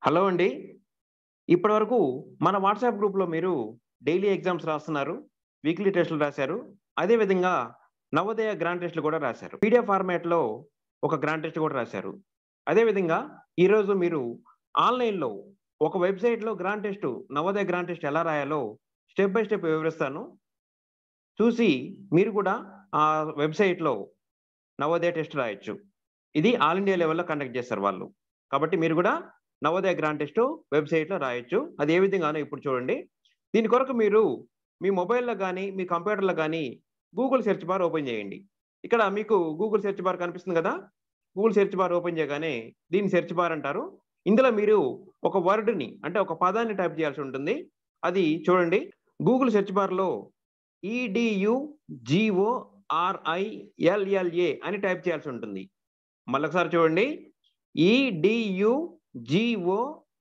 hello అండి ఇప్పటి వరకు మన వాట్సాప్ గ్రూప్లో మీరు డైలీ ఎగ్జామ్స్ రాస్తున్నారు వీక్లీ టెస్టులు రాశారు అదే విధంగా నవోదయ గ్రాండ్ టెస్టులు కూడా రాశారు పీడిఎఫ్ ఫార్మాట్లో ఒక గ్రాండ్ టెస్ట్ కూడా రాశారు అదే విధంగా ఈరోజు మీరు ఆన్లైన్లో ఒక వెబ్సైట్లో grand test Navodaya grand test ఎలా రాయాలో స్టెప్ బై స్టెప్ వివరిస్తాను చూసి మీరు కూడా ఆ వెబ్సైట్లో నవోదయ టెస్ట్ రాయొచ్చు ఇది ఆల్ ఇండియా లెవెల్లో కండక్ట్ చేస్తారు వాళ్ళు కాబట్టి మీరు కూడా నవోదయ గ్రాండ్ టెస్ట్ వెబ్సైట్లో రాయొచ్చు అది ఏ విధంగానో ఇప్పుడు చూడండి దీని కొరకు మీరు మీ మొబైల్లో కానీ మీ కంప్యూటర్లో కానీ గూగుల్ సెర్చ్ బార్ ఓపెన్ చేయండి ఇక్కడ మీకు గూగుల్ సెర్చ్ బార్ కనిపిస్తుంది కదా గూగుల్ సెర్చ్ బార్ ఓపెన్ చేయగానే దీన్ని సెర్చ్ బార్ అంటారు ఇందులో మీరు ఒక వర్డ్ని అంటే ఒక పదాన్ని టైప్ చేయాల్సి ఉంటుంది అది చూడండి గూగుల్ సెర్చ్ బార్లో ఈడియు జిఓ ఆర్ఐఎల్ఎల్ఏ అని టైప్ చేయాల్సి ఉంటుంది మళ్ళొకసారి చూడండి ఈడియు జిఓ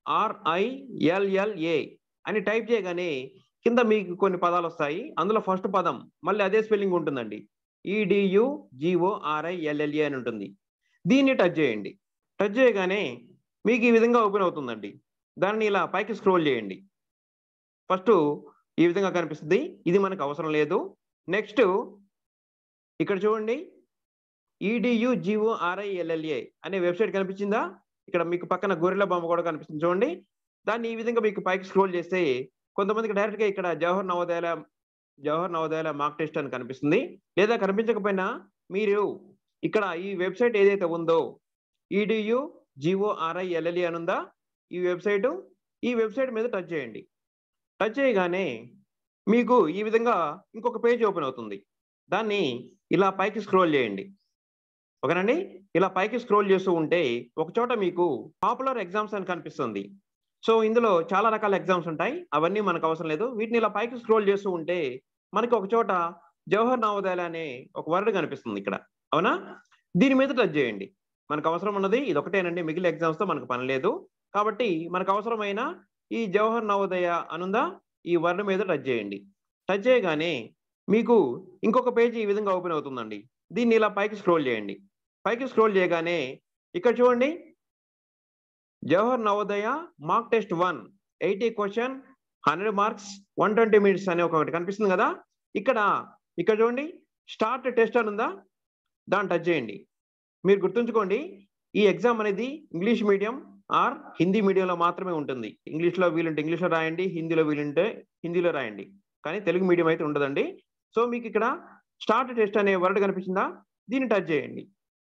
ఆర్ఐఎల్ఎల్ఏ అని టైప్ చేయగానే కింద మీకు కొన్ని పదాలు వస్తాయి అందులో ఫస్ట్ పదం మళ్ళీ అదే స్పెల్లింగ్ ఉంటుందండి ఈడియు జిఓ ఆర్ఐఎల్ఎల్ఏ అని ఉంటుంది దీన్ని టచ్ చేయండి టచ్ చేయగానే మీకు ఈ విధంగా ఓపెన్ అవుతుందండి దాన్ని ఇలా పైకి స్క్రోల్ చేయండి ఫస్ట్ ఈ విధంగా కనిపిస్తుంది ఇది మనకు అవసరం లేదు నెక్స్ట్ ఇక్కడ చూడండి ఈడియు జిఓ ఆర్ఐఎల్ఎల్ఏ అనే వెబ్సైట్ కనిపించిందా ఇక్కడ మీకు పక్కన గొర్రెల బొమ్మ కూడా కనిపిస్తుంది చూడండి దాన్ని ఈ విధంగా మీకు పైకి స్క్రోల్ చేస్తే కొంతమందికి డైరెక్ట్గా ఇక్కడ జవహర్ నవోదయాల జవహర్ నవోదయాల మార్క్ టెస్ట్ అని కనిపిస్తుంది లేదా కనిపించకపోయినా మీరు ఇక్కడ ఈ వెబ్సైట్ ఏదైతే ఉందో ఈడియు జిఓ ఆర్ఐఎల్ఎల్ఏ అని ఉందా ఈ వెబ్సైట్ ఈ వెబ్సైట్ మీద టచ్ చేయండి టచ్ చేయగానే మీకు ఈ విధంగా ఇంకొక పేజ్ ఓపెన్ అవుతుంది దాన్ని ఇలా పైకి స్క్రోల్ చేయండి ఓకేనండి ఇలా పైకి స్క్రోల్ చేస్తూ ఉంటే ఒక చోట మీకు పాపులర్ ఎగ్జామ్స్ అని కనిపిస్తుంది సో ఇందులో చాలా రకాల ఎగ్జామ్స్ ఉంటాయి అవన్నీ మనకు అవసరం లేదు వీటిని ఇలా పైకి స్క్రోల్ చేస్తూ ఉంటే మనకి ఒక చోట జవహర్ నవోదయాల అనే ఒక వర్డ్ కనిపిస్తుంది ఇక్కడ అవునా దీని మీద టచ్ చేయండి మనకు అవసరం ఉన్నది ఇది ఒకటేనండి మిగిలిన ఎగ్జామ్స్తో మనకు పని లేదు కాబట్టి మనకు అవసరమైన ఈ జవహర్ నవోదయ అనుందా ఈ వర్డ్ మీద టచ్ చేయండి టచ్ చేయగానే మీకు ఇంకొక పేజీ ఈ విధంగా ఓపెన్ అవుతుందండి దీన్ని ఇలా పైకి స్క్రోల్ చేయండి పైకి స్క్రోల్ చేయగానే ఇక్కడ చూడండి Jawahar Navodaya mark test one eighty question hundred marks one twenty minutes అనే ఒకటి కనిపిస్తుంది కదా ఇక్కడ ఇక్కడ చూడండి స్టార్ట్ టెస్ట్ అని ఉందా దాన్ని టచ్ చేయండి మీరు గుర్తుంచుకోండి ఈ ఎగ్జామ్ అనేది ఇంగ్లీష్ మీడియం ఆర్ హిందీ మీడియంలో మాత్రమే ఉంటుంది ఇంగ్లీష్లో వీలుంటే ఇంగ్లీష్లో రాయండి హిందీలో వీలుంటే హిందీలో రాయండి కానీ తెలుగు మీడియం అయితే ఉండదండి సో మీకు ఇక్కడ స్టార్ట్ టెస్ట్ అనే వర్డ్ కనిపించిందా దీన్ని టచ్ చేయండి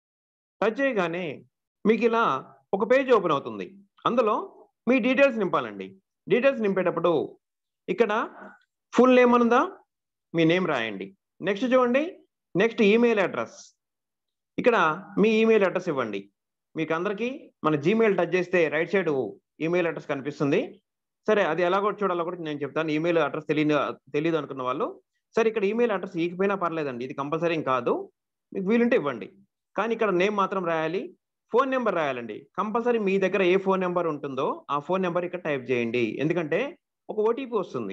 టచ్ చేయగానే మీకు ఇలా ఒక పేజ్ ఓపెన్ అవుతుంది అందులో మీ డీటెయిల్స్ నింపాలండి డీటెయిల్స్ నింపేటప్పుడు ఇక్కడ ఫుల్ నేమ్ అనుందా మీ నేమ్ రాయండి నెక్స్ట్ చూడండి నెక్స్ట్ ఈమెయిల్ అడ్రస్ ఇక్కడ మీ ఈమెయిల్ అడ్రస్ ఇవ్వండి మీకు అందరికీ మన జీమెయిల్ టచ్ చేస్తే రైట్ సైడ్ ఈమెయిల్ అడ్రస్ కనిపిస్తుంది సరే అది ఎలా కూడా చూడాలో కూడా నేను చెప్తాను ఈమెయిల్ అడ్రస్ తెలియదు తెలియదు అనుకున్న వాళ్ళు సరే ఇక్కడ ఈమెయిల్ అడ్రస్ ఈకపోయినా పర్లేదండి ఇది కంపల్సరీ కాదు మీకు వీలుంటే ఇవ్వండి కానీ ఇక్కడ నేమ్ మాత్రం రాయాలి ఫోన్ నెంబర్ రాయాలండి కంపల్సరీ మీ దగ్గర ఏ ఫోన్ నెంబర్ ఉంటుందో ఆ ఫోన్ నెంబర్ ఇక్కడ టైప్ చేయండి ఎందుకంటే ఒక ఓటీపీ వస్తుంది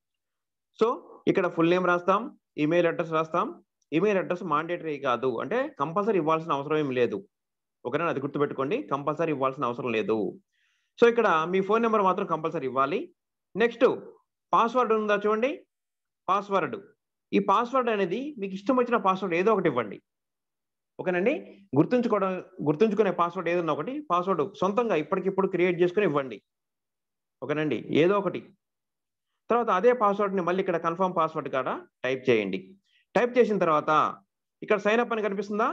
సో ఇక్కడ ఫుల్ నేమ్ రాస్తాం ఈమెయిల్ అడ్రస్ రాస్తాం ఈమెయిల్ అడ్రస్ మాండేటరీ కాదు అంటే కంపల్సరీ ఇవ్వాల్సిన అవసరం ఏం లేదు ఓకేనా అది గుర్తుపెట్టుకోండి కంపల్సరీ ఇవ్వాల్సిన అవసరం లేదు సో ఇక్కడ మీ ఫోన్ నెంబర్ మాత్రం కంపల్సరీ ఇవ్వాలి నెక్స్ట్ పాస్వర్డ్ ఉందా చూడండి పాస్వర్డ్ ఈ పాస్వర్డ్ అనేది మీకు ఇష్టం వచ్చిన పాస్వర్డ్ ఏదో ఒకటి ఇవ్వండి ఓకేనండి గుర్తుంచుకోవడం గుర్తుంచుకునే పాస్వర్డ్ ఏదన్నా ఒకటి పాస్వర్డ్ సొంతంగా ఇప్పటికిప్పుడు క్రియేట్ చేసుకుని ఇవ్వండి ఓకేనండి ఏదో ఒకటి తర్వాత అదే పాస్వర్డ్ని మళ్ళీ ఇక్కడ కన్ఫర్మ్ పాస్వర్డ్ కాడ టైప్ చేయండి టైప్ చేసిన తర్వాత ఇక్కడ సైన్ అప్ అని కనిపిస్తుందా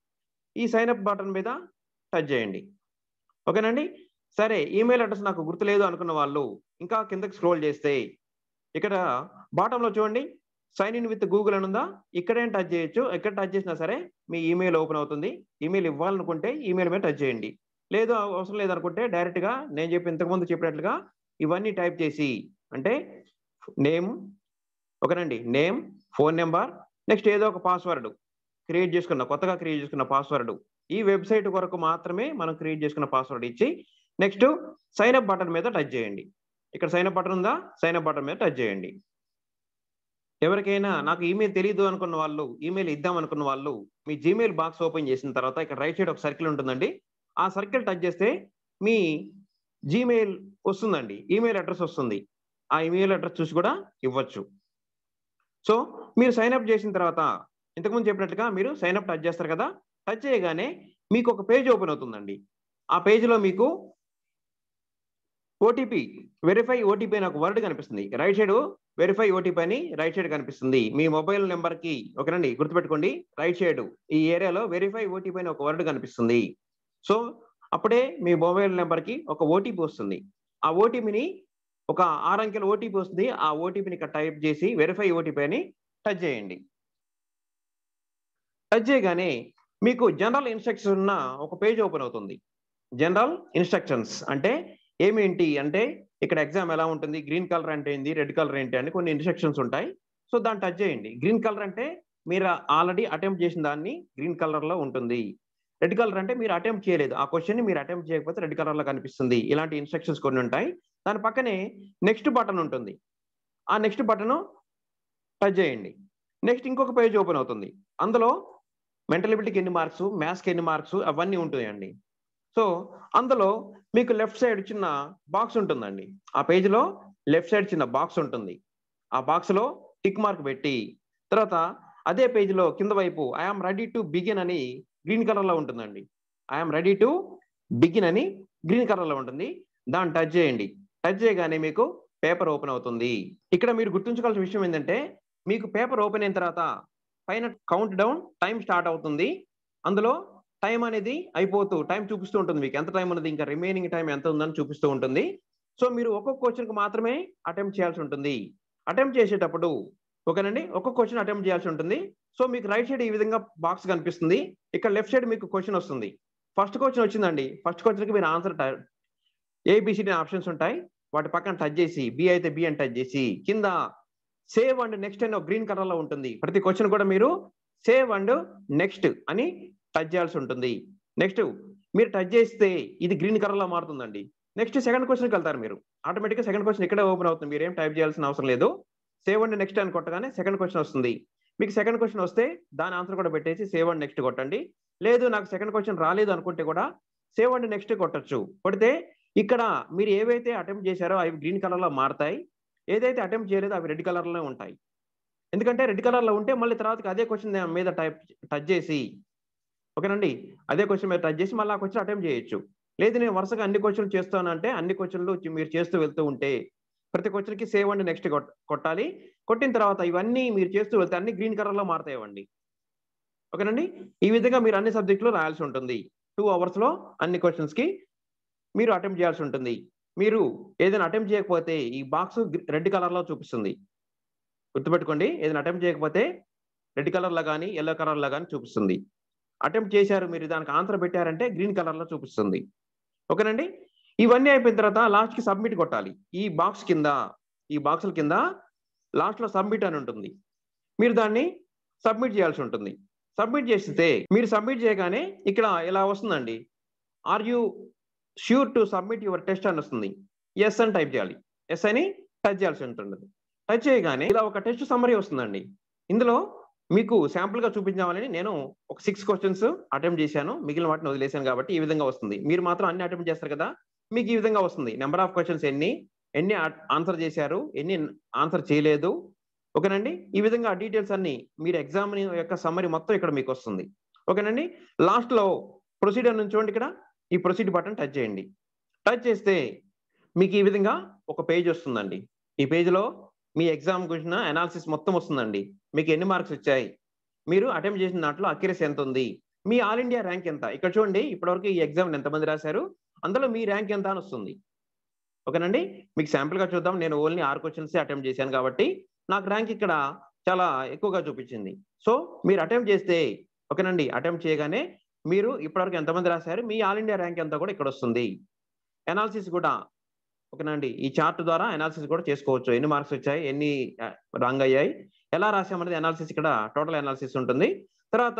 ఈ సైన్ అప్ బటన్ మీద టచ్ చేయండి ఓకేనండి సరే ఈమెయిల్ అడ్రస్ నాకు గుర్తులేదు అనుకున్న వాళ్ళు ఇంకా కిందకి స్క్రోల్ చేస్తే ఇక్కడ బాటంలో చూడండి సైన్ ఇన్ విత్ గూగుల్ అని ఉందా ఇక్కడేం టచ్ చేయొచ్చు ఎక్కడ టచ్ చేసినా సరే మీ ఈమెయిల్ ఓపెన్ అవుతుంది ఈమెయిల్ ఇవ్వాలనుకుంటే ఈమెయిల్ మీద టచ్ చేయండి లేదు అవసరం లేదనుకుంటే డైరెక్ట్గా నేను చెప్పి ఇంతకుముందు చెప్పినట్లుగా ఇవన్నీ టైప్ చేసి అంటే నేమ్ ఓకేనండి నేమ్ ఫోన్ నెంబర్ నెక్స్ట్ ఏదో ఒక పాస్వర్డ్ క్రియేట్ చేసుకున్న కొత్తగా క్రియేట్ చేసుకున్న పాస్వర్డ్ ఈ వెబ్సైట్ కొరకు మాత్రమే మనం క్రియేట్ చేసుకున్న పాస్వర్డ్ ఇచ్చి నెక్స్ట్ సైన్ అప్ బటన్ మీద టచ్ చేయండి ఇక్కడ సైన్ అప్ బటన్ ఉందా సైన్ అప్ బటన్ మీద టచ్ చేయండి ఎవరికైనా నాకు ఈమెయిల్ తెలియదు అనుకున్న వాళ్ళు ఈమెయిల్ ఇద్దాం అనుకున్న వాళ్ళు మీ జీమెయిల్ బాక్స్ ఓపెన్ చేసిన తర్వాత ఇక్కడ రైట్ సైడ్ ఒక సర్కిల్ ఉంటుందండి ఆ సర్కిల్ టచ్ చేస్తే మీ జీమెయిల్ వస్తుందండి ఈమెయిల్ అడ్రస్ వస్తుంది ఆ ఈమెయిల్ అడ్రస్ చూసి కూడా ఇవ్వచ్చు సో మీరు సైన్ అప్ చేసిన తర్వాత ఇంతకుముందు చెప్పినట్టుగా మీరు సైన్ అప్ టచ్ చేస్తారు కదా టచ్ చేయగానే మీకు ఒక పేజ్ ఓపెన్ అవుతుందండి ఆ పేజ్లో మీకు ఓటీపీ వెరిఫై ఓటీపీ అని ఒక వర్డ్ కనిపిస్తుంది రైట్ సైడ్ వెరిఫై ఓటీపీ అని రైట్ సైడ్ కనిపిస్తుంది మీ మొబైల్ నెంబర్ కి ఓకేనండి గుర్తుపెట్టుకోండి రైట్ సైడ్ ఈ ఏరియాలో వెరిఫై ఓటీపీ అని ఒక వర్డ్ కనిపిస్తుంది సో అప్పుడే మీ మొబైల్ నెంబర్ కి ఒక ఓటీపీ వస్తుంది ఆ ఓటీపీని ఒక ఆరు అంకెల ఓటీపీ వస్తుంది ఆ ఓటీపీని ఇక్కడ టైప్ చేసి వెరిఫై ఓటీపీ అని టచ్ చేయండి టచ్ చేయగానే మీకు జనరల్ ఇన్స్ట్రక్షన్స్ ఉన్న ఒక పేజ్ ఓపెన్ అవుతుంది జనరల్ ఇన్స్ట్రక్షన్స్ అంటే ఏమేంటి అంటే ఇక్కడ ఎగ్జామ్ ఎలా ఉంటుంది గ్రీన్ కలర్ అంటే ఏంది రెడ్ కలర్ ఏంటి అని కొన్ని ఇన్స్ట్రక్షన్స్ ఉంటాయి సో దాన్ని టచ్ చేయండి గ్రీన్ కలర్ అంటే మీరు ఆల్రెడీ అటెంప్ట్ చేసిన దాన్ని గ్రీన్ కలర్ లో ఉంటుంది రెడ్ కలర్ అంటే మీరు అటెంప్ట్ చేయలేదు ఆ క్వశ్చన్ మీరు అటెంప్ట్ చేయకపోతే రెడ్ కలర్ లో కనిపిస్తుంది ఇలాంటి ఇన్స్ట్రక్షన్స్ కొన్ని ఉంటాయి దాని పక్కనే నెక్స్ట్ బటన్ ఉంటుంది ఆ నెక్స్ట్ బటన్ టచ్ చేయండి నెక్స్ట్ ఇంకొక పేజ్ ఓపెన్ అవుతుంది అందులో మెంటల్ ఎబిలిటీకి ఎన్ని మార్క్స్ మ్యాథ్స్కి ఎన్ని మార్క్స్ అవన్నీ ఉంటాయండి సో అందులో మీకు లెఫ్ట్ సైడ్ చిన్న బాక్స్ ఉంటుందండి ఆ పేజీలో లెఫ్ట్ సైడ్ చిన్న బాక్స్ ఉంటుంది ఆ బాక్స్లో టిక్ మార్క్ పెట్టి తర్వాత అదే పేజీలో కింద వైపు ఐఆమ్ రెడీ టు బిగిన్ అని గ్రీన్ కలర్లో ఉంటుందండి ఐఆమ్ రెడీ టు బిగిన్ అని గ్రీన్ కలర్లో ఉంటుంది దాన్ని టచ్ చేయండి టచ్ చేయగానే మీకు పేపర్ ఓపెన్ అవుతుంది ఇక్కడ మీరు గుర్తుంచుకోవాల్సిన విషయం ఏంటంటే మీకు పేపర్ ఓపెన్ అయిన తర్వాత పైన కౌంట్ డౌన్ టైం స్టార్ట్ అవుతుంది అందులో టైం అనేది అయిపోతూ టైం చూపిస్తూ ఉంటుంది మీకు ఎంత టైం ఉన్నది ఇంకా రిమైనింగ్ టైం ఎంత ఉందని చూపిస్తూ ఉంటుంది సో మీరు ఒక్కొక్క క్వశ్చన్కి మాత్రమే అటెంప్ట్ చేయాల్సి ఉంటుంది అటెంప్ట్ చేసేటప్పుడు ఓకేనండి ఒక్కొక్క క్వశ్చన్ అటెంప్ట్ చేయాల్సి ఉంటుంది సో మీకు రైట్ సైడ్ ఈ విధంగా బాక్స్ కనిపిస్తుంది ఇక్కడ లెఫ్ట్ సైడ్ మీకు క్వశ్చన్ వస్తుంది ఫస్ట్ క్వశ్చన్ వచ్చిందండి ఫస్ట్ క్వశ్చన్కి మీరు ఆన్సర్ ఏబిసిడి ఆప్షన్స్ ఉంటాయి వాటి పక్కన టచ్ చేసి బి అయితే బి అని టచ్ చేసి కింద సేవ్ అండ్ నెక్స్ట్ అని ఒక గ్రీన్ కలర్ లో ఉంటుంది ప్రతి క్వశ్చన్ కూడా మీరు సేవ్ అండ్ నెక్స్ట్ అని టచ్ చేయాల్సి ఉంటుంది నెక్స్ట్ మీరు టచ్ చేస్తే ఇది గ్రీన్ కలర్ లో మారుతుందండి నెక్స్ట్ సెకండ్ క్వశ్చన్కి వెళ్తారు మీరు ఆటోమేటిక్గా సెకండ్ క్వశ్చన్ ఇక్కడే ఓపెన్ అవుతుంది మీరు ఏం టైప్ చేయాల్సిన అవసరం లేదు సేవ్ అండ్ నెక్స్ట్ అని కొట్టగానే సెకండ్ క్వశ్చన్ వస్తుంది మీకు సెకండ్ క్వశ్చన్ వస్తే దాని ఆన్సర్ కూడా పెట్టేసి సేవ్ అండ్ నెక్స్ట్ కొట్టండి లేదు నాకు సెకండ్ క్వశ్చన్ రాలేదు అనుకుంటే కూడా సేవ్ అండ్ నెక్స్ట్ కొట్టచ్చు కొడితే ఇక్కడ మీరు ఏవైతే అటెంప్ట్ చేశారో అవి గ్రీన్ కలర్ లో మారుతాయి ఏదైతే అటెంప్ట్ చేయలేదో అవి రెడ్ కలర్ లో ఉంటాయి ఎందుకంటే రెడ్ కలర్ లో ఉంటే మళ్ళీ తర్వాత అదే క్వశ్చన్ మీద టైప్ టచ్ చేసి ఓకేనండి అదే క్వశ్చన్ మీద టచ్ చేసి మళ్ళీ ఆ క్వశ్చన్ అటెంప్ట్ చేయొచ్చు లేదు నేను వరుసగా అన్ని క్వశ్చన్లు చేస్తానంటే అన్ని క్వశ్చన్లు మీరు చేస్తూ వెళ్తూ ఉంటే ప్రతి క్వశ్చన్కి సేవ్ అండ్ నెక్స్ట్ కొట్టాలి కొట్టిన తర్వాత ఇవన్నీ మీరు చేస్తూ వెళ్తే అన్ని గ్రీన్ కలర్ లో మారుతాయండి ఓకేనండి ఈ విధంగా మీరు అన్ని సబ్జెక్టులు రాయాల్సి ఉంటుంది టూ అవర్స్ లో అన్ని క్వశ్చన్స్ కి మీరు అటెంప్ట్ చేయాల్సి ఉంటుంది మీరు ఏదైనా అటెంప్ట్ చేయకపోతే ఈ బాక్స్ రెడ్ కలర్ లో చూపిస్తుంది గుర్తుపెట్టుకోండి ఏదైనా అటెంప్ట్ చేయకపోతే రెడ్ కలర్ లో కానీ ఎల్లో కలర్ లో కానీ చూపిస్తుంది అటెంప్ట్ చేశారు మీరు దానికి ఆన్సర్ పెట్టారంటే గ్రీన్ కలర్ లో చూపిస్తుంది ఓకేనండి ఇవన్నీ అయిపోయిన తర్వాత లాస్ట్ కి సబ్మిట్ కొట్టాలి ఈ బాక్స్ కింద ఈ బాక్సుల కింద లాస్ట్ లో సబ్మిట్ అని ఉంటుంది మీరు దాన్ని సబ్మిట్ చేయాల్సి ఉంటుంది సబ్మిట్ చేస్తే మీరు సబ్మిట్ చేయగానే ఇక్కడ ఇలా వస్తుందండి are you sure to submit your test అని వస్తుంది ఎస్ అని టైప్ చేయాలి ఎస్ అని టచ్ చేయాల్సి ఉంటుంది టచ్ చేయగానే ఇలా ఒక టెస్ట్ సమ్మరీ వస్తుందండి ఇందులో మీకు శాంపుల్ గా చూపించాలని నేను ఒక సిక్స్ క్వశ్చన్స్ అటెంప్ట్ చేశాను మిగిలిన వాటిని వదిలేశాను కాబట్టి ఈ విధంగా వస్తుంది మీరు మాత్రం అన్ని అటెంప్ట్ చేస్తారు కదా మీకు ఈ విధంగా వస్తుంది నెంబర్ ఆఫ్ క్వశ్చన్స్ ఎన్ని ఎన్ని ఆన్సర్ చేశారు ఎన్ని ఆన్సర్ చేయలేదు ఓకేనండి ఈ విధంగా డీటెయిల్స్ అన్ని మీరు ఎగ్జామ్ యొక్క సమ్మరీ మొత్తం ఇక్కడ మీకు వస్తుంది ఓకేనండి లాస్ట్ లో ప్రొసీడర్ నుంచి చూడండి ఇక్కడ ఈ ప్రొసీడ్ బటన్ టచ్ చేయండి టచ్ చేస్తే మీకు ఈ విధంగా ఒక పేజ్ వస్తుందండి ఈ పేజ్లో మీ ఎగ్జామ్ గురించిన అనాలిసిస్ మొత్తం వస్తుందండి మీకు ఎన్ని మార్క్స్ వచ్చాయి మీరు అటెంప్ట్ చేసిన దాంట్లో అక్యురసీ ఎంత ఉంది మీ ఆల్ ఇండియా ర్యాంక్ ఎంత ఇక్కడ చూడండి ఇప్పటివరకు ఈ ఎగ్జామ్ ఎంతమంది రాశారు అందులో మీ ర్యాంక్ ఎంత అని వస్తుంది ఓకేనండి మీకు శాంపుల్ గా చూద్దాం నేను ఓన్లీ ఆరు క్వశ్చన్స్ అటెంప్ట్ చేశాను కాబట్టి నాకు ర్యాంక్ ఇక్కడ చాలా ఎక్కువగా చూపించింది సో మీరు అటెంప్ట్ చేస్తే ఓకేనండి అటెంప్ట్ చేయగానే మీరు ఇప్పటివరకు ఎంతమంది రాశారు మీ ఆల్ ఇండియా ర్యాంక్ ఎంత కూడా ఇక్కడ వస్తుంది అనాలిసిస్ కూడా ఓకేనండి ఈ చార్ట్ ద్వారా అనాలిసిస్ కూడా చేసుకోవచ్చు ఎన్ని మార్క్స్ వచ్చాయి ఎన్ని రాంగ్ అయ్యాయి ఎలా రాసామనేది అనాలిసిస్ ఇక్కడ టోటల్ అనాలిసిస్ ఉంటుంది తర్వాత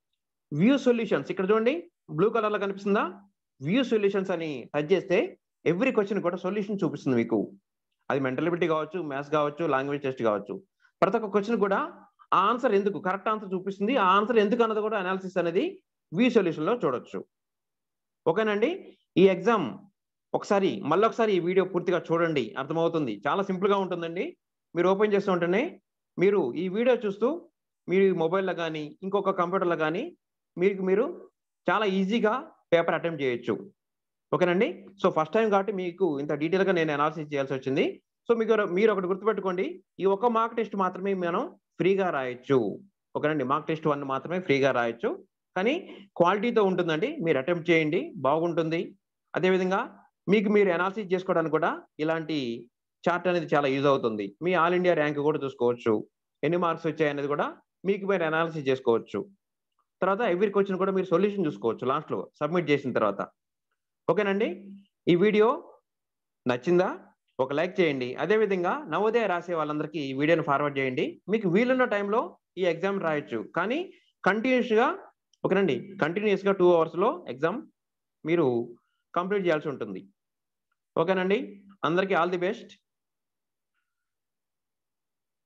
వ్యూ సొల్యూషన్స్ ఇక్కడ చూడండి బ్లూ కలర్ లో కనిపిస్తుందా వ్యూ సొల్యూషన్స్ అని టచ్ చేస్తే ఎవ్రీ క్వశ్చన్ కూడా సొల్యూషన్ చూపిస్తుంది మీకు అది మెంటలిబిలిటీ కావచ్చు మ్యాథ్స్ కావచ్చు లాంగ్వేజ్ టెస్ట్ కావచ్చు ప్రతి ఒక్క క్వశ్చన్ కూడా ఆ ఆన్సర్ ఎందుకు కరెక్ట్ ఆన్సర్ చూపిస్తుంది ఆ ఆన్సర్ ఎందుకు అన్నది కూడా అనాలిసిస్ అనేది వ్యూ సొల్యూషన్ లో చూడొచ్చు ఓకేనండి ఈ ఎగ్జామ్ ఒకసారి మళ్ళీ ఒకసారి ఈ వీడియో పూర్తిగా చూడండి అర్థమవుతుంది చాలా సింపుల్గా ఉంటుందండి మీరు ఓపెన్ చేస్తూ ఉంటేనే మీరు ఈ వీడియో చూస్తూ మీరు మొబైల్లో కానీ ఇంకొక కంప్యూటర్లో కానీ మీకు మీరు చాలా ఈజీగా పేపర్ అటెంప్ట్ చేయొచ్చు ఓకేనండి సో ఫస్ట్ టైం కాబట్టి మీకు ఇంత డీటెయిల్గా నేను అనాలిసిస్ చేయాల్సి వచ్చింది సో మీకు మీరు ఒకటి గుర్తుపెట్టుకోండి ఈ ఒక్క మార్క్ టెస్ట్ మాత్రమే మనం ఫ్రీగా రాయొచ్చు ఓకేనండి మార్క్ టెస్ట్ వన్ మాత్రమే ఫ్రీగా రాయొచ్చు కానీ క్వాలిటీతో ఉంటుందండి మీరు అటెంప్ట్ చేయండి బాగుంటుంది అదేవిధంగా మీకు మీరు అనాలిసిస్ చేసుకోవడానికి కూడా ఇలాంటి చార్ట్ అనేది చాలా యూజ్ అవుతుంది మీ ఆల్ ఇండియా ర్యాంక్ కూడా చూసుకోవచ్చు ఎన్ని మార్క్స్ వచ్చాయి అనేది కూడా మీకు మీరు అనాలిసిస్ చేసుకోవచ్చు తర్వాత ఎవ్రీ క్వశ్చన్ కూడా మీరు సొల్యూషన్ చూసుకోవచ్చు లాస్ట్లో సబ్మిట్ చేసిన తర్వాత ఓకేనండి ఈ వీడియో నచ్చిందా ఒక లైక్ చేయండి అదేవిధంగా నవోదయ రాసే వాళ్ళందరికీ ఈ వీడియోని ఫార్వర్డ్ చేయండి మీకు వీలున్న టైంలో ఈ ఎగ్జామ్ రాయొచ్చు కానీ కంటిన్యూస్గా ఓకేనండి కంటిన్యూస్గా టూ అవర్స్లో ఎగ్జామ్ మీరు కంప్లీట్ చేయాల్సి ఉంటుంది ఓకేనండి అందరికీ ఆల్ ది బెస్ట్